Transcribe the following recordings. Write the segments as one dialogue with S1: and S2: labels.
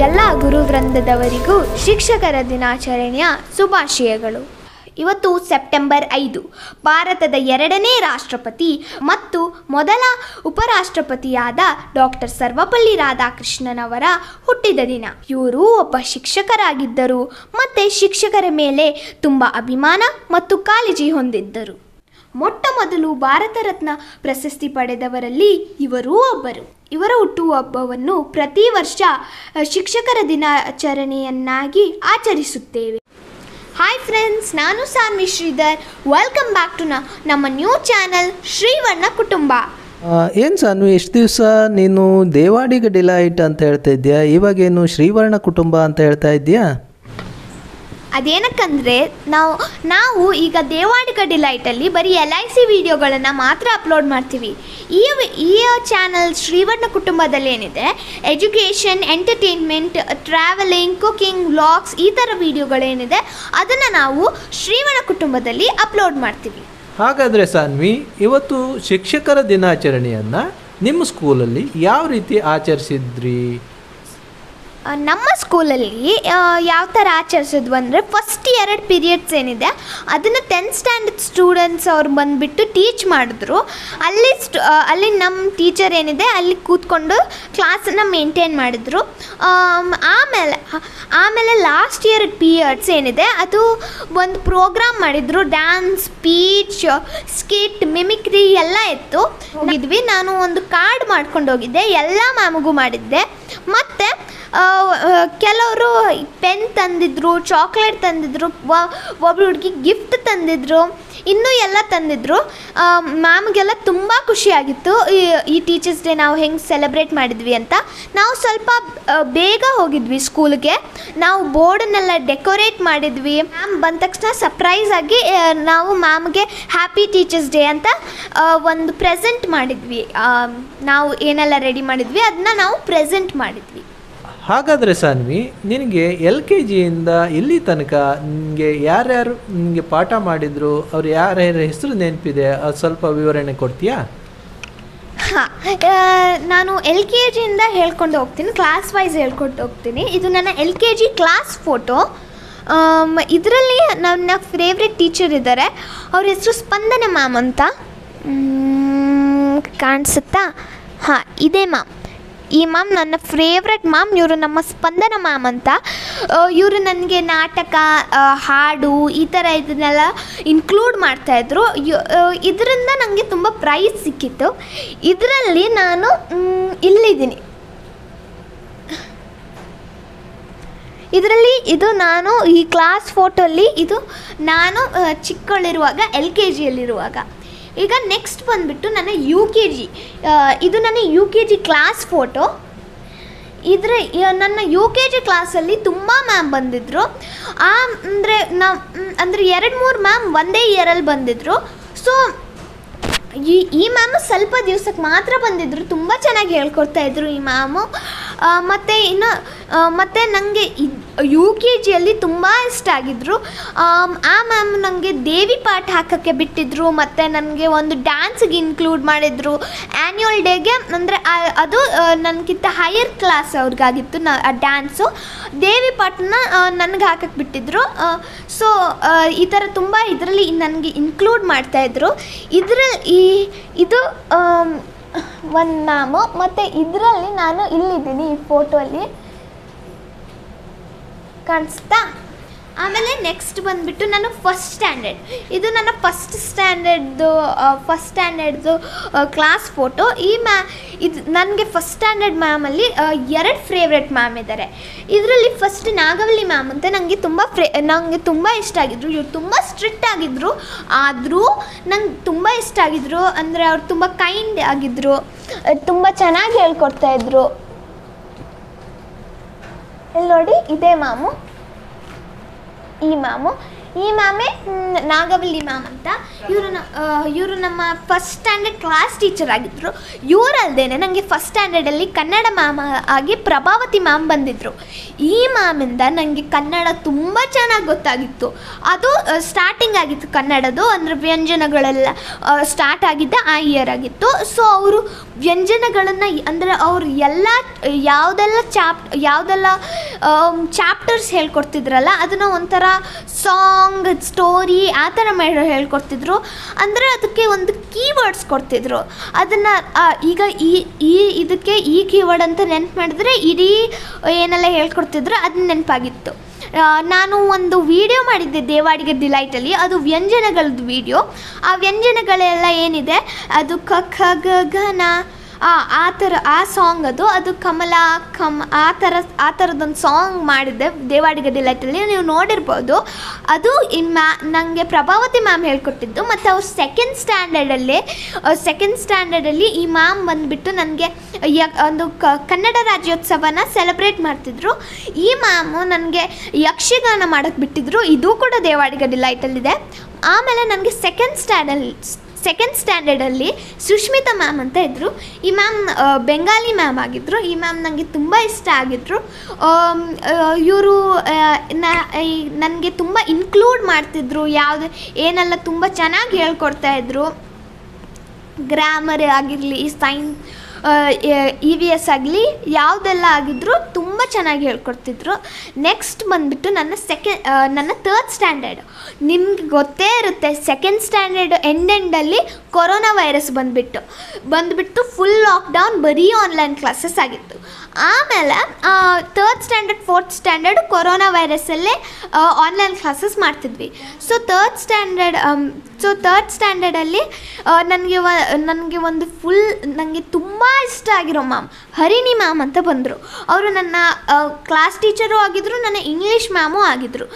S1: ಎಲ್ಲ ಗುರುವೃಂದದವರಿಗೂ ಶಿಕ್ಷಕರ ದಿನಾಚರಣೆಯ ಶುಭಾಶಯಗಳು ಇವತ್ತು ಸೆಪ್ಟೆಂಬರ್ ಐದು ಭಾರತದ ಎರಡನೇ ರಾಷ್ಟ್ರಪತಿ ಮತ್ತು ಮೊದಲ ಉಪರಾಷ್ಟ್ರಪತಿಯಾದ ಡಾಕ್ಟರ್ ಸರ್ವಪಲ್ಲಿ ರಾಧಾಕೃಷ್ಣನವರ ಹುಟ್ಟಿದ ದಿನ ಇವರು ಒಬ್ಬ ಶಿಕ್ಷಕರಾಗಿದ್ದರು ಮತ್ತು ಶಿಕ್ಷಕರ ಮೇಲೆ ತುಂಬ ಅಭಿಮಾನ ಮತ್ತು ಕಾಳಜಿ ಹೊಂದಿದ್ದರು ಮೊಟ್ಟ ಮೊದಲು ಭಾರತ ರತ್ನ ಪ್ರಶಸ್ತಿ ಪಡೆದವರಲ್ಲಿ ಇವರೂ ಒಬ್ಬರು ಇವರ ಹುಟ್ಟುಹಬ್ಬವನ್ನು ಪ್ರತಿ ವರ್ಷ ಅ, ಶಿಕ್ಷಕರ ದಿನಾಚರಣೆಯನ್ನಾಗಿ ಆಚರಿಸುತ್ತೇವೆ ಹಾಯ್ ಫ್ರೆಂಡ್ಸ್ ನಾನು Saanvi Shridhar welcome back to ನಮ್ಮ ನ್ಯೂ ಚಾನಲ್ ಶ್ರೀವರ್ಣ ಕುಟುಂಬ
S2: ಏನು ಸಾನ್ವಿ ಇಷ್ಟು ದಿವಸ ನೀನು ದೇವಾಡಿಗ ಡಿಲೈಟ್ ಅಂತ ಹೇಳ್ತಾ ಇದ್ಯಾ ಇವಾಗೇನು ಶ್ರೀವರ್ಣ ಕುಟುಂಬ ಅಂತ ಹೇಳ್ತಾ ಇದ್ಯಾ
S1: ಅದೇನಕ್ಕಂದರೆ ನಾವು ನಾವು ಈಗ ದೇವಾಡಿಗ ಡಿಲೈಟಲ್ಲಿ ಬರೀ ಎಲ್ ಐ ಸಿ ವಿಡಿಯೋಗಳನ್ನು ಮಾತ್ರ ಅಪ್ಲೋಡ್ ಮಾಡ್ತೀವಿ ಈ ವಿ- ಈ ಚಾನಲ್ ಶ್ರೀವರ್ಣ ಕುಟುಂಬದಲ್ಲಿ ಏನಿದೆ education entertainment travelling cooking vlogs ಈ ಥರ ವಿಡಿಯೋಗಳೇನಿದೆ ಅದನ್ನು ನಾವು ಶ್ರೀವರ್ಣ ಕುಟುಂಬದಲ್ಲಿ ಅಪ್ಲೋಡ್ ಮಾಡ್ತೀವಿ
S2: ಹಾಗಾದರೆ ಸಾನ್ವಿ ಇವತ್ತು ಶಿಕ್ಷಕರ ದಿನಾಚರಣೆಯನ್ನು ನಿಮ್ಮ ಸ್ಕೂಲಲ್ಲಿ ಯಾವ ರೀತಿ ಆಚರಿಸಿದ್ರಿ
S1: ಆ, ನಮ್ಮ ಸ್ಕೂಲಲ್ಲಿ ಯಾವ ಥರ ಆಚರಿಸಿದ್ವು ಅಂದರೆ ಫಸ್ಟ್ ಎರಡು ಪೀರಿಯಡ್ಸ್ ಏನಿದೆ ಅದನ್ನು ಟೆಂತ್ ಸ್ಟ್ಯಾಂಡರ್ಡ್ ಸ್ಟೂಡೆಂಟ್ಸ್ ಅವ್ರು ಬಂದುಬಿಟ್ಟು ಟೀಚ್ ಮಾಡಿದ್ರು ಅಲ್ಲಿ ಸ್ಟು ಆ, ಅಲ್ಲಿ ನಮ್ಮ ಟೀಚರ್ ಏನಿದೆ ಅಲ್ಲಿ ಕೂತ್ಕೊಂಡು ಕ್ಲಾಸನ್ನು ಮೇಂಟೈನ್ ಮಾಡಿದ್ರು ಆಮ್, ಆಮೇಲೆ ಆಮೇಲೆ ಲಾಸ್ಟ್ ಇಯರ್ ಪೀರಿಯಡ್ಸ್ ಏನಿದೆ ಅದು ಒಂದು ಪ್ರೋಗ್ರಾಮ್ ಮಾಡಿದ್ರು ಡ್ಯಾನ್ಸ್ ಸ್ಪೀಚ್ ಸ್ಕಿಟ್ ಮಿಮಿಕ್ರಿ ಎಲ್ಲ ಇತ್ತು ಹೋಗಿದ್ವಿ ನಾನು ಒಂದು ಕಾರ್ಡ್ ಮಾಡ್ಕೊಂಡು ಹೋಗಿದ್ದೆ ಎಲ್ಲ ಮ್ಯಾಮ್ಗೂ ಮಾಡಿದ್ದೆ ಮತ್ತು ಕೆಲವರು ಪೆನ್ ತಂದಿದ್ರು ಚಾಕ್ಲೇಟ್ ತಂದಿದ್ರು ಒಬ್ರು ಹುಡುಗಿ ಗಿಫ್ಟ್ ತಂದಿದ್ರು ಇನ್ನೂ ಎಲ್ಲ ತಂದಿದ್ರು ಮ್ಯಾಮ್ಗೆಲ್ಲ ತುಂಬ ಖುಷಿಯಾಗಿತ್ತು ಈ- ಈ ಟೀಚರ್ಸ್ ಡೇ ನಾವು ಹೆಂಗೆ ಸೆಲೆಬ್ರೇಟ್ ಮಾಡಿದ್ವಿ ಅಂತ ನಾವು ಸ್ವಲ್ಪ ಆ, ಬೇಗ ಹೋಗಿದ್ವಿ ಸ್ಕೂಲ್ಗೆ ನಾವು ಬೋರ್ಡನ್ನೆಲ್ಲ ಡೆಕೋರೇಟ್ ಮಾಡಿದ್ವಿ ಮ್ಯಾಮ್ ಬಂದ ತಕ್ಷಣ ಸರ್ಪ್ರೈಸ್ ಆಗಿ ಆ, ನಾವು ಮ್ಯಾಮ್ಗೆ ಹ್ಯಾಪಿ ಟೀಚರ್ಸ್ ಡೇ ಅಂತ ಆ, ಒಂದು ಪ್ರೆಸೆಂಟ್ ಮಾಡಿದ್ವಿ ಆ, ನಾವು ಏನೆಲ್ಲ ರೆಡಿ ಮಾಡಿದ್ವಿ ಅದನ್ನ ನಾವು ಪ್ರೆಸೆಂಟ್ ಮಾಡಿದ್ವಿ
S2: ಹಾಗಾದರೆ ಸಾನ್ವಿ ನಿನಗೆ ಎಲ್ ಕೆ ಜಿಯಿಂದ ಇಲ್ಲಿ ತನಕ ನಿನಗೆ ಯಾರ್ಯಾರು ನಿನಗೆ ಪಾಠ ಮಾಡಿದ್ರು ಅವ್ರು ಯಾರ್ಯಾರ ಹೆಸರು ನೆನಪಿದೆ ಅದು ಸ್ವಲ್ಪ ವಿವರಣೆ ಕೊಡ್ತೀಯಾ
S1: ಹಾಂ ನಾನು ಎಲ್ ಕೆ ಜಿಯಿಂದ ಹೇಳ್ಕೊಂಡು ಹೋಗ್ತೀನಿ ಕ್ಲಾಸ್ ವೈಸ್ ಹೇಳ್ಕೊಂಡು ಹೋಗ್ತೀನಿ ಇದು ನನ್ನ L K G class photo ಇದರಲ್ಲಿ ನನ್ನ ಫೇವ್ರೆಟ್ ಟೀಚರ್ ಇದ್ದಾರೆ ಅವ್ರ ಹೆಸರು ಸ್ಪಂದನ ಮ್ಯಾಮ್ ಅಂತ ಮ್, ಕಾಣಿಸುತ್ತಾ ಹಾಂ ಇದೇ ಮ್ಯಾಮ್ ಈ ಮ್ಯಾಮ್ ನನ್ನ ಫೇವ್ರೆಟ್ ಮ್ಯಾಮ್ ಇವರು ನಮ್ಮ ಸ್ಪಂದನ ಮ್ಯಾಮ್ ಅಂತ ಇವರು ನನಗೆ ನಾಟಕ ಆ, ಹಾಡು ಈ ಥರ ಇದನ್ನೆಲ್ಲ ಇನ್ಕ್ಲೂಡ್ ಮಾಡ್ತಾಯಿದ್ರು ಇದರಿಂದ ನನಗೆ ತುಂಬ ಪ್ರೈಸ್ ಸಿಕ್ಕಿತ್ತು ಇದರಲ್ಲಿ ನಾನು ಮ್, ಇಲ್ಲಿದ್ದೀನಿ ಇದರಲ್ಲಿ ಇದು ನಾನು ಈ ಕ್ಲಾಸ್ ಫೋಟೋಲ್ಲಿ ಇದು ನಾನು ಆ, ಚಿಕ್ಕವಳಿರುವಾಗ ಎಲ್ ಕೆ ಜಿಯಲ್ಲಿರುವಾಗ ಈಗ ನೆಕ್ಸ್ಟ್ ಬಂದುಬಿಟ್ಟು ನನ್ನ ಯು ಕೆ ಜಿ ಇದು ನನ್ನ U K G class photo ಇದರ ನನ್ನ ಯು ಕೆ ಜಿ ಕ್ಲಾಸಲ್ಲಿ ತುಂಬ ಮ್ಯಾಮ್ ಬಂದಿದ್ದರು ಆ ಅಂದರೆ ನಾವು ಅಂದರೆ ಎರಡು ಮೂರು ಮ್ಯಾಮ್ ಒಂದೇ ಇಯರಲ್ಲಿ ಬಂದಿದ್ದರು ಸೊ ಈ ಈ ಮ್ಯಾಮು ಸ್ವಲ್ಪ ದಿವ್ಸಕ್ಕೆ ಮಾತ್ರ ಬಂದಿದ್ದರು ತುಂಬ ಚೆನ್ನಾಗಿ ಹೇಳ್ಕೊಡ್ತಾ ಇದ್ರು ಈ ಮ್ಯಾಮು ಮತ್ತು ಇನ್ನು ಆ, ಮತ್ತು ನನಗೆ ಯು ಕೆ ಜಿಯಲ್ಲಿ ತುಂಬ ಇಷ್ಟ ಆಗಿದ್ದರು ಆಮ್, ಆ ಮ್ಯಾಮ್ ನನಗೆ ದೇವಿ ಪಾಠ ಹಾಕೋಕ್ಕೆ ಬಿಟ್ಟಿದ್ದರು ಮತ್ತು ನನಗೆ ಒಂದು ಡ್ಯಾನ್ಸ್ಗೆ ಇನ್ಕ್ಲೂಡ್ ಮಾಡಿದರು ಆ್ಯನ್ಯುವಲ್ ಡೇಗೆ ಅಂದರೆ ಅದು ನನಗಿಂತ ಹೈಯರ್ ಕ್ಲಾಸ್ ಅವ್ರಿಗಾಗಿತ್ತು ನ ಆ ಡ್ಯಾನ್ಸು ದೇವಿ ಪಾಠನ ನನಗೆ ಹಾಕಕ್ಕೆ ಬಿಟ್ಟಿದ್ದರು ಸೊ ಈ ಥರ ತುಂಬ ಇದರಲ್ಲಿ ನನಗೆ ಇನ್ಕ್ಲೂಡ್ ಮಾಡ್ತಾಯಿದ್ರು ಇದರಲ್ಲಿ ಈ ಇದು ಒಂದು ಮ್ಯಾಮು ಮತ್ತು ಇದರಲ್ಲಿ ನಾನು ಇಲ್ಲಿದ್ದೀನಿ ಈ ಫೋಟೋಲ್ಲಿ ಕಾಣಿಸ್ತಾ ಆಮೇಲೆ ನೆಕ್ಸ್ಟ್ ಬಂದುಬಿಟ್ಟು ನಾನು ಫಸ್ಟ್ ಸ್ಟ್ಯಾಂಡರ್ಡ್ ಇದು ನನ್ನ ಫಸ್ಟ್ ಸ್ಟ್ಯಾಂಡರ್ಡ್ದು ಫಸ್ಟ್ ಸ್ಟ್ಯಾಂಡರ್ಡ್ದು ಕ್ಲಾಸ್ ಫೋಟೋ ಈ ಮ್ಯಾ ಇದು ನನಗೆ ಫಸ್ಟ್ ಸ್ಟ್ಯಾಂಡರ್ಡ್ ಮ್ಯಾಮಲ್ಲಿ ಎರಡು ಫೇವ್ರೆಟ್ ಮ್ಯಾಮ್ ಇದ್ದಾರೆ ಇದರಲ್ಲಿ ಫಸ್ಟ್ ನಾಗವಲ್ಲಿ ಮ್ಯಾಮ್ ಅಂತ ನನಗೆ ತುಂಬ ಫ್ರೇ ನನಗೆ ತುಂಬ ಇಷ್ಟ ಆಗಿದ್ರು ಇವ್ರು ತುಂಬ ಸ್ಟ್ರಿಕ್ಟ್ ಆಗಿದ್ದರು ಆದರೂ ನಂಗೆ ತುಂಬ ಇಷ್ಟ ಆಗಿದ್ರು ಅಂದರೆ ಅವ್ರು ತುಂಬ ಕೈಂಡ್ ಆಗಿದ್ದರು ತುಂಬ ಚೆನ್ನಾಗಿ ಹೇಳ್ಕೊಡ್ತಾ ಇದ್ರು ಇಲ್ಲಿ ನೋಡಿ ಇದೇ ಮ್ಯಾಮು ಈ ಮ್ಯಾಮು ಈ ಮ್ಯಾಮೇ ಮ್, ನಾಗವಲ್ಲಿ ಮ್ಯಾಮ್ ಅಂತ ಇವರು ಇವರು ನಮ್ಮ ಫಸ್ಟ್ ಸ್ಟ್ಯಾಂಡರ್ಡ್ ಕ್ಲಾಸ್ ಟೀಚರ್ ಆಗಿದ್ದರು ಇವರಲ್ದೇನೆ ನನಗೆ ಫಸ್ಟ್ ಸ್ಟ್ಯಾಂಡರ್ಡಲ್ಲಿ ಕನ್ನಡ ಮ್ಯಾಮ್ ಆಗಿ ಪ್ರಭಾವತಿ ಮ್ಯಾಮ್ ಬಂದಿದ್ದರು ಈ ಮ್ಯಾಮಿಂದ ನನಗೆ ಕನ್ನಡ ತುಂಬ ಚೆನ್ನಾಗಿ ಗೊತ್ತಾಗಿತ್ತು ಅದು ಸ್ಟಾರ್ಟಿಂಗ್ ಆಗಿತ್ತು ಕನ್ನಡದು ಅಂದರೆ ವ್ಯಂಜನಗಳೆಲ್ಲ ಸ್ಟಾರ್ಟ್ ಆಗಿದ್ದೆ ಆ ಇಯರ್ ಆಗಿತ್ತು ಸೊ ಅವರು ವ್ಯಂಜನಗಳನ್ನು ಅಂದರೆ ಅವ್ರು ಎಲ್ಲ ಯಾವುದೆಲ್ಲ ಚಾಪ್ ಯಾವುದೆಲ್ಲ ಚಾಪ್ಟರ್ಸ್ ಹೇಳ್ಕೊಡ್ತಿದ್ರಲ್ಲ ಅದನ್ನು ಒಂಥರ ಸಾಂಗ್ ಸ್ಟೋರಿ ಆ ಥರ ಮಾಡಿ ಹೇಳ್ಕೊಡ್ತಿದ್ರು ಅಂದರೆ ಅದಕ್ಕೆ ಒಂದು ಕೀವರ್ಡ್ಸ್ ಕೊಡ್ತಿದ್ರು ಅದನ್ನು ಈಗ ಈ ಈ ಇದಕ್ಕೆ ಈ ಕೀವರ್ಡ್ ಅಂತ ನೆನ್ಪು ಮಾಡಿದ್ರೆ ಇಡೀ ಏನೆಲ್ಲ ಹೇಳ್ಕೊಡ್ತಿದ್ರು ಅದು ನೆನಪಾಗಿತ್ತು ಆ, ನಾನು ಒಂದು ವಿಡಿಯೋ ಮಾಡಿದ್ದೆ ದೇವಾಡಿಗೆ ಡಿಲೈಟಲ್ಲಿ ಅದು ವ್ಯಂಜನಗಳದ್ದು ವಿಡಿಯೋ ಆ ವ್ಯಂಜನಗಳೆಲ್ಲ ಏನಿದೆ ಅದು ಕ ಖ ಗ ಘ ನ ಆ ಆ ಥರ ಆ ಸಾಂಗ್ ಅದು ಅದು ಕಮಲ ಕಮ್ ಆ ಥರ ಆ ಥರದೊಂದು ಸಾಂಗ್ ಮಾಡಿದ್ದೆ ದೇವಾಡಿಗೆ ಡಿಲೈಟಲ್ಲಿ ನೀವು ನೋಡಿರ್ಬೋದು ಅದು ಈ ಮ್ಯಾ ನನಗೆ ಪ್ರಭಾವತಿ ಮ್ಯಾಮ್ ಹೇಳ್ಕೊಟ್ಟಿದ್ದು ಮತ್ತು ಅವ್ರು ಸೆಕೆಂಡ್ ಸ್ಟ್ಯಾಂಡರ್ಡಲ್ಲಿ ಸೆಕೆಂಡ್ ಸ್ಟ್ಯಾಂಡರ್ಡಲ್ಲಿ ಈ ಮ್ಯಾಮ್ ಬಂದುಬಿಟ್ಟು ನನಗೆ ಒಂದು ಕ ಕನ್ನಡ ರಾಜ್ಯೋತ್ಸವನ ಸೆಲೆಬ್ರೇಟ್ ಮಾಡ್ತಿದ್ರು ಈ ಮ್ಯಾಮು ನನಗೆ ಯಕ್ಷಗಾನ ಮಾಡೋಕ್ಕೆ ಬಿಟ್ಟಿದ್ರು ಇದು ಕೂಡ ದೇವಾಡಿಗ ಡಿಲೈಟಲ್ಲಿದೆ ಆಮೇಲೆ ನನಗೆ ಸೆಕೆಂಡ್ ಸ್ಟ್ಯಾಂಡಲ್ಲಿ ಸೆಕೆಂಡ್ ಸ್ಟ್ಯಾಂಡರ್ಡಲ್ಲಿ ಸುಷ್ಮಿತಾ ಮ್ಯಾಮ್ ಅಂತ ಇದ್ದರು ಈ ಮ್ಯಾಮ್ ಬೆಂಗಾಲಿ ಮ್ಯಾಮ್ ಆಗಿದ್ದರು ಈ ಮ್ಯಾಮ್ ನನಗೆ ತುಂಬ ಇಷ್ಟ ಆಗಿದ್ದರು ಇವರು ನನಗೆ ತುಂಬ ಇನ್ಕ್ಲೂಡ್ ಮಾಡ್ತಿದ್ರು ಯಾವುದು ಏನೆಲ್ಲ ತುಂಬ ಚೆನ್ನಾಗಿ ಹೇಳ್ಕೊಡ್ತಾ ಇದ್ರು ಗ್ರಾಮರ್ ಆಗಿರಲಿ ಸೈನ್ ಇ ವಿ ಎಸ್ ಆಗಲಿ ಯಾವುದೆಲ್ಲ ಆಗಿದ್ರು ತುಂಬ ಚೆನ್ನಾಗಿ ಹೇಳ್ಕೊಡ್ತಿದ್ರು ನೆಕ್ಸ್ಟ್ ಬಂದುಬಿಟ್ಟು ನನ್ನ ಸೆಕೆಂಡ್ ನನ್ನ ತರ್ಡ್ ಸ್ಟ್ಯಾಂಡರ್ಡ್ ನಿಮ್ಗೆ ಗೊತ್ತೇ ಇರುತ್ತೆ ಸೆಕೆಂಡ್ ಸ್ಟ್ಯಾಂಡರ್ಡ್ ಎಂಡ್ ಎಂಡಲ್ಲಿ ಕೊರೋನಾ ವೈರಸ್ ಬಂದುಬಿಟ್ಟು ಬಂದುಬಿಟ್ಟು ಫುಲ್ ಲಾಕ್ಡೌನ್ ಬರೀ ಆನ್ಲೈನ್ ಕ್ಲಾಸಸ್ ಆಗಿತ್ತು ಆಮೇಲೆ third standard fourth standard corona ವೈರಸ್ಸಲ್ಲೇ ಆನ್ಲೈನ್ ಕ್ಲಾಸಸ್ ಮಾಡ್ತಿದ್ವಿ so third standard so third ಸ್ಟ್ಯಾಂಡರ್ಡಲ್ಲಿ ನನಗೆ ನನಗೆ ಒಂದು ಫುಲ್ ನನಗೆ ತುಂಬ ಇಷ್ಟ ಆಗಿರೋ ಮ್ಯಾಮ್ ಹರಿಣಿ ಮ್ಯಾಮ್ ಅಂತ ಬಂದರು ಅವರು ನನ್ನ ಕ್ಲಾಸ್ ಟೀಚರು ಆಗಿದ್ದರು ನನ್ನ ಇಂಗ್ಲೀಷ್ ಮ್ಯಾಮು ಆಗಿದ್ದರು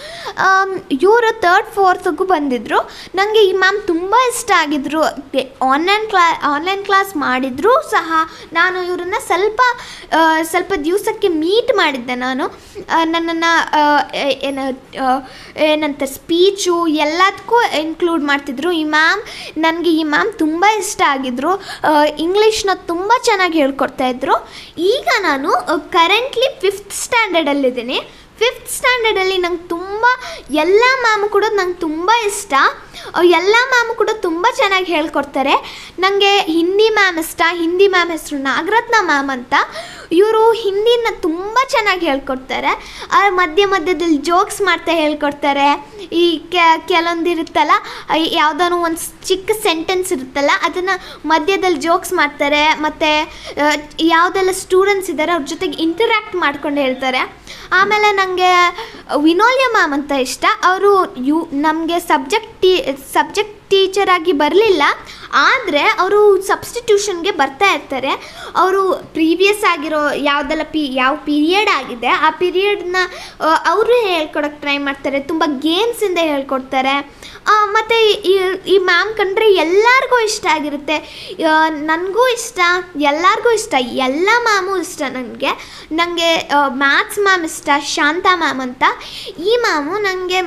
S1: ಇವರು ತರ್ಡ್ ಫೋರ್ತ್ಗೂ ಬಂದಿದ್ದರು ನನಗೆ ಈ ಮ್ಯಾಮ್ ತುಂಬ ಇಷ್ಟ ಆಗಿದ್ದರು ಆನ್ಲೈನ್ ಕ್ಲಾ ಆನ್ಲೈನ್ ಕ್ಲಾಸ್ ಮಾಡಿದರೂ ಸಹ ನಾನು ಇವರನ್ನ ಸ್ವಲ್ಪ ಆ, ಸ್ವಲ್ಪ ದಿವಸಕ್ಕೆ ಮೀಟ್ ಮಾಡಿದ್ದೆ ನಾನು ನನ್ನನ್ನು ಏನು ಆ, ಏನಂತ ಸ್ಪೀಚು ಎಲ್ಲದಕ್ಕೂ ಇನ್ಕ್ಲೂಡ್ ಮಾಡ್ತಿದ್ರು ಈ ಮ್ಯಾಮ್ ನನಗೆ ಈ ಮ್ಯಾಮ್ ತುಂಬ ಇಷ್ಟ ಆಗಿದ್ದರು ಇಂಗ್ಲೀಷ್ನ ತುಂಬ ಚೆನ್ನಾಗಿ ಹೇಳ್ಕೊಡ್ತಾ ಇದ್ರು ಈಗ ನಾನು ಕರೆಂಟ್ಲಿ ಫಿಫ್ತ್ ಸ್ಟ್ಯಾಂಡರ್ಡಲ್ಲಿದ್ದೀನಿ ಫಿಫ್ತ್ ಸ್ಟ್ಯಾಂಡರ್ಡಲ್ಲಿ ನಂಗೆ ತುಂಬ ಎಲ್ಲ ಮ್ಯಾಮ್ ಕೂಡ ನಂಗೆ ತುಂಬ ಇಷ್ಟ ಎಲ್ಲ ಮ್ಯಾಮ್ ಕೂಡ ತುಂಬ ಚೆನ್ನಾಗಿ ಹೇಳ್ಕೊಡ್ತಾರೆ ನನಗೆ ಹಿಂದಿ ಮ್ಯಾಮ್ ಇಷ್ಟ ಹಿಂದಿ ಮ್ಯಾಮ್ ಹೆಸರು ನಾಗರತ್ನ ಮ್ಯಾಮ್ ಅಂತ ಇವರು ಹಿಂದಿನ ತುಂಬ ಚೆನ್ನಾಗಿ ಹೇಳ್ಕೊಡ್ತಾರೆ ಆ ಮಧ್ಯ ಮಧ್ಯದಲ್ಲಿ ಜೋಕ್ಸ್ ಮಾಡ್ತಾ ಹೇಳ್ಕೊಡ್ತಾರೆ ಈ ಕೆಲವೊಂದು ಇರುತ್ತಲ್ಲ ಯಾವುದಾದ್ರು ಒಂದು ಚಿಕ್ಕ ಸೆಂಟೆನ್ಸ್ ಇರುತ್ತಲ್ಲ ಅದನ್ನು ಮಧ್ಯದಲ್ಲಿ ಜೋಕ್ಸ್ ಮಾಡ್ತಾರೆ ಮತ್ತು ಯಾವುದೆಲ್ಲ ಸ್ಟೂಡೆಂಟ್ಸ್ ಇದ್ದಾರೆ ಅವ್ರ ಜೊತೆಗೆ ಇಂಟರ್ಯಾಕ್ಟ್ ಮಾಡ್ಕೊಂಡು ಹೇಳ್ತಾರೆ ಆಮೇಲೆ ನನಗೆ ವಿನೋಲ್ಯ ಮ್ಯಾಮ್ ಅಂತ ಇಷ್ಟ ಅವರು ಯು ನಮಗೆ ಸಬ್ಜೆಕ್ಟ್ ಟೀ ಸಬ್ಜೆಕ್ಟ್ ಟೀಚರ್ ಆಗಿ ಬರಲಿಲ್ಲ ಆದರೆ ಅವರು ಸಬ್ಸ್ಟಿಟ್ಯೂಷನ್ಗೆ ಬರ್ತಾ ಇರ್ತಾರೆ ಅವರು ಪ್ರೀವಿಯಸ್ ಆಗಿರೋ ಯಾವುದೆಲ್ಲ ಪಿ ಯಾವ ಪೀರಿಯಡ್ ಆಗಿದೆ ಆ ಪೀರಿಯಡ್ನ ಅವರು ಹೇಳ್ಕೊಡೋಕ್ಕೆ ಟ್ರೈ ಮಾಡ್ತಾರೆ ತುಂಬ ಗೇಮ್ಸಿಂದ ಹೇಳ್ಕೊಡ್ತಾರೆ ಮತ್ತು ಈ ಈ ಮ್ಯಾಮ್ ಕಂಡ್ರೆ ಎಲ್ಲರಿಗೂ ಇಷ್ಟ ಆಗಿರುತ್ತೆ ನನಗೂ ಇಷ್ಟ ಎಲ್ಲರಿಗೂ ಇಷ್ಟ ಎಲ್ಲ ಮ್ಯಾಮು ಇಷ್ಟ ನನಗೆ ನನಗೆ ಮ್ಯಾಥ್ಸ್ ಮ್ಯಾಮ್ ಇಷ್ಟ ಶಾಂತಾ ಮ್ಯಾಮ್ ಅಂತ ಈ ಮ್ಯಾಮು ನನಗೆ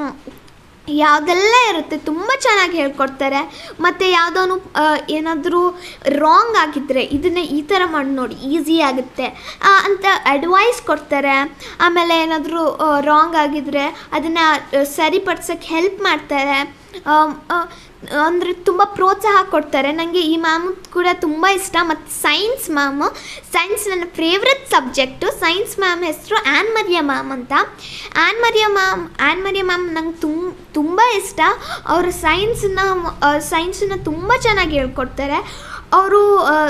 S1: ಯಾವುದೆಲ್ಲ ಇರುತ್ತೆ ತುಂಬ ಚೆನ್ನಾಗಿ ಹೇಳ್ಕೊಡ್ತಾರೆ ಮತ್ತು ಯಾವುದೋನು ಏನಾದರೂ ರಾಂಗ್ ಆಗಿದ್ದರೆ ಇದನ್ನೇ ಈ ಥರ ಮಾಡಿ ನೋಡಿ ಈಸಿ ಆಗುತ್ತೆ ಆ, ಅಂತ ಅಡ್ವೈಸ್ ಕೊಡ್ತಾರೆ ಆಮೇಲೆ ಏನಾದರೂ ರಾಂಗ್ ಆಗಿದ್ದರೆ ಅದನ್ನು ಸರಿಪಡ್ಸೋಕ್ಕೆ ಹೆಲ್ಪ್ ಮಾಡ್ತಾರೆ ಅಂದರೆ ತುಂಬ ಪ್ರೋತ್ಸಾಹ ಕೊಡ್ತಾರೆ ನನಗೆ ಈ ಮ್ಯಾಮು ಕೂಡ ತುಂಬ ಇಷ್ಟ ಮತ್ತು ಸೈನ್ಸ್ ಮ್ಯಾಮು ಸೈನ್ಸ್ ನನ್ನ ಫೇವ್ರೆಟ್ ಸಬ್ಜೆಕ್ಟು ಸೈನ್ಸ್ ಮ್ಯಾಮ್ ಹೆಸರು ಆ್ಯನ್ ಮರಿಯಾ ಮ್ಯಾಮ್ ಅಂತ Ann Maria ma'am Ann Maria ma'am ನಂಗೆ ತುಂಬ ತುಂಬ ಇಷ್ಟ ಅವರು ಸೈನ್ಸನ್ನ ಸೈನ್ಸನ್ನ ತುಂಬ ಚೆನ್ನಾಗಿ ಹೇಳ್ಕೊಡ್ತಾರೆ ಅವರು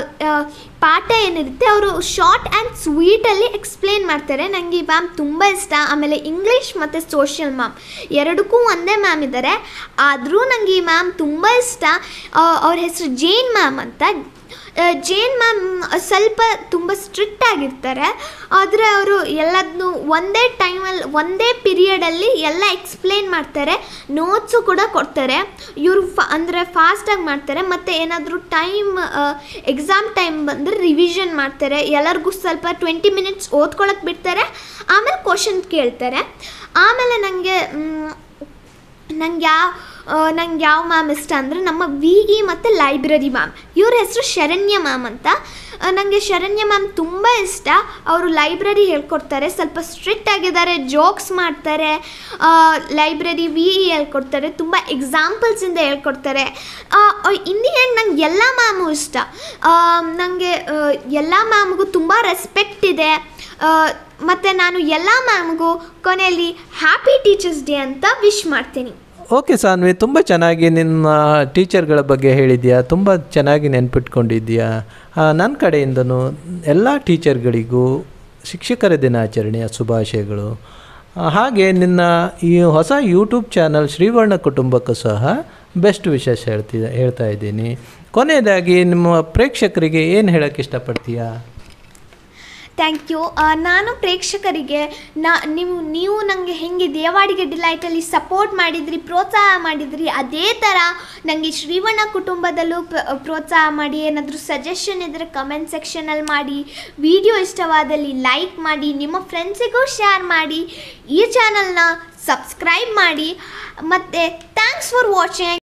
S1: ಪಾಠ ಏನಿರುತ್ತೆ ಅವರು ಶಾರ್ಟ್ ಆ್ಯಂಡ್ ಸ್ವೀಟಲ್ಲಿ ಎಕ್ಸ್ಪ್ಲೇನ್ ಮಾಡ್ತಾರೆ ನನಗೆ ಈ ಮ್ಯಾಮ್ ತುಂಬ ಇಷ್ಟ ಆಮೇಲೆ ಇಂಗ್ಲೀಷ್ ಮತ್ತು ಸೋಷಿಯಲ್ ಮ್ಯಾಮ್ ಎರಡಕ್ಕೂ ಒಂದೇ ಮ್ಯಾಮ್ ಇದ್ದಾರೆ ಆದರೂ ನನಗೆ ಈ ಮ್ಯಾಮ್ ತುಂಬ ಇಷ್ಟ ಆ, ಅವ್ರ ಹೆಸರು ಜೇನ್ ಮ್ಯಾಮ್ ಅಂತ ಆ, ಜೇನ್ ಮ್ಯಾಮ್ ಸ್ವಲ್ಪ ತುಂಬ ಸ್ಟ್ರಿಕ್ಟ್ ಆಗಿರ್ತಾರೆ ಆದರೆ ಅವರು ಎಲ್ಲದನ್ನೂ ಒಂದೇ ಟೈಮಲ್ಲಿ ಒಂದೇ ಪೀರಿಯಡಲ್ಲಿ ಎಲ್ಲ ಎಕ್ಸ್ಪ್ಲೇನ್ ಮಾಡ್ತಾರೆ ನೋಟ್ಸು ಕೂಡ ಕೊಡ್ತಾರೆ ಇವರು ಫ ಅಂದರೆ ಫಾಸ್ಟಾಗಿ ಮಾಡ್ತಾರೆ ಮತ್ತು ಏನಾದರೂ ಟೈಮ್ ಎಕ್ಸಾಮ್ ಟೈಮ್ ಬಂದರೆ ರಿವಿಷನ್ ಮಾಡ್ತಾರೆ ಎಲ್ಲರಿಗೂ ಸ್ವಲ್ಪ ಟ್ವೆಂಟಿ ಮಿನಿಟ್ಸ್ ಓದ್ಕೊಳಕ್ಕೆ ಬಿಡ್ತಾರೆ ಆಮೇಲೆ ಕ್ವಶನ್ ಕೇಳ್ತಾರೆ ಆಮೇಲೆ ನನಗೆ ನಂಗೆ ಯಾವ ನಂಗೆ ಯಾವ ಮ್ಯಾಮ್ ಇಷ್ಟ ಅಂದರೆ ನಮ್ಮ ವಿಗಿ ಮತ್ತು ಲೈಬ್ರರಿ ಮ್ಯಾಮ್ ಇವ್ರ ಹೆಸರು ಶರಣ್ಯ ಮ್ಯಾಮ್ ಅಂತ ನನಗೆ ಶರಣ್ಯ ಮ್ಯಾಮ್ ತುಂಬ ಇಷ್ಟ ಅವರು ಲೈಬ್ರರಿ ಹೇಳ್ಕೊಡ್ತಾರೆ ಸ್ವಲ್ಪ ಸ್ಟ್ರಿಕ್ಟ್ ಆಗಿದ್ದಾರೆ ಜೋಕ್ಸ್ ಮಾಡ್ತಾರೆ ಲೈಬ್ರರಿ ವಿ ಇ ಹೇಳ್ಕೊಡ್ತಾರೆ ತುಂಬ ಎಕ್ಸಾಂಪಲ್ಸಿಂದ ಹೇಳ್ಕೊಡ್ತಾರೆ ಇನ್ ದಿ ಎಂಡ್ ನಂಗೆ ಎಲ್ಲ ಮ್ಯಾಮು ಇಷ್ಟ ನನಗೆ ಎಲ್ಲ ಮ್ಯಾಮ್ಗೂ ತುಂಬ ರೆಸ್ಪೆಕ್ಟ್ ಇದೆ ಮತ್ತು ನಾನು ಎಲ್ಲ ಮ್ಯಾಮ್ಗೂ ಕೊನೆಯಲ್ಲಿ ಹ್ಯಾಪಿ ಟೀಚರ್ಸ್ ಡೇ ಅಂತ ವಿಶ್ ಮಾಡ್ತೀನಿ
S2: ಓಕೆ ಸಾನ್ವಿ ತುಂಬ ಚೆನ್ನಾಗಿ ನಿನ್ನ ಟೀಚರ್ಗಳ ಬಗ್ಗೆ ಹೇಳಿದ್ಯಾ ತುಂಬ ಚೆನ್ನಾಗಿ ನೆನ್ಪಿಟ್ಕೊಂಡಿದ್ಯಾ ನನ್ನ ಕಡೆಯಿಂದನೂ ಎಲ್ಲ ಟೀಚರ್ಗಳಿಗೂ ಶಿಕ್ಷಕರ ದಿನಾಚರಣೆಯ ಶುಭಾಶಯಗಳು ಆ, ಹಾಗೆ ನಿನ್ನ ಈ ಹೊಸ ಯೂಟ್ಯೂಬ್ ಚಾನಲ್ ಶ್ರೀವರ್ಣ ಕುಟುಂಬಕ್ಕೂ ಸಹ ಬೆಸ್ಟ್ ವಿಶೇಷ ಹೇಳ್ತಿ ಹೇಳ್ತಾ ಇದ್ದೀನಿ ಕೊನೆಯದಾಗಿ ನಿಮ್ಮ ಪ್ರೇಕ್ಷಕರಿಗೆ ಏನು ಹೇಳೋಕ್ಕೆ ಇಷ್ಟಪಡ್ತೀಯಾ
S1: ಥ್ಯಾಂಕ್ ಯು ನಾನು ಪ್ರೇಕ್ಷಕರಿಗೆ ನಾ ನೀವು ನೀವು ನನಗೆ ಹೆಂಗೆ ದೇವಾಡಿಗೆ ಡಿಲೈಟಲ್ಲಿ ಸಪೋರ್ಟ್ ಮಾಡಿದ್ರಿ ಪ್ರೋತ್ಸಾಹ ಮಾಡಿದ್ರಿ ಅದೇ ಥರ ನನಗೆ ಶ್ರೀವಣ್ಣ ಕುಟುಂಬದಲ್ಲೂ ಪ- ಪ್ರೋತ್ಸಾಹ ಮಾಡಿ ಏನಾದರೂ ಸಜೆಷನ್ ಇದ್ದರೆ ಕಮೆಂಟ್ ಸೆಕ್ಷನಲ್ಲಿ ಮಾಡಿ ವಿಡಿಯೋ ಇಷ್ಟವಾದಲ್ಲಿ ಲೈಕ್ ಮಾಡಿ ನಿಮ್ಮ ಫ್ರೆಂಡ್ಸಿಗೂ ಶೇರ್ ಮಾಡಿ ಈ ಚಾನಲ್ನ ಸಬ್ಸ್ಕ್ರೈಬ್ ಮಾಡಿ ಮತ್ತು ಥ್ಯಾಂಕ್ಸ್ ಫಾರ್ ವಾಚಿಂಗ್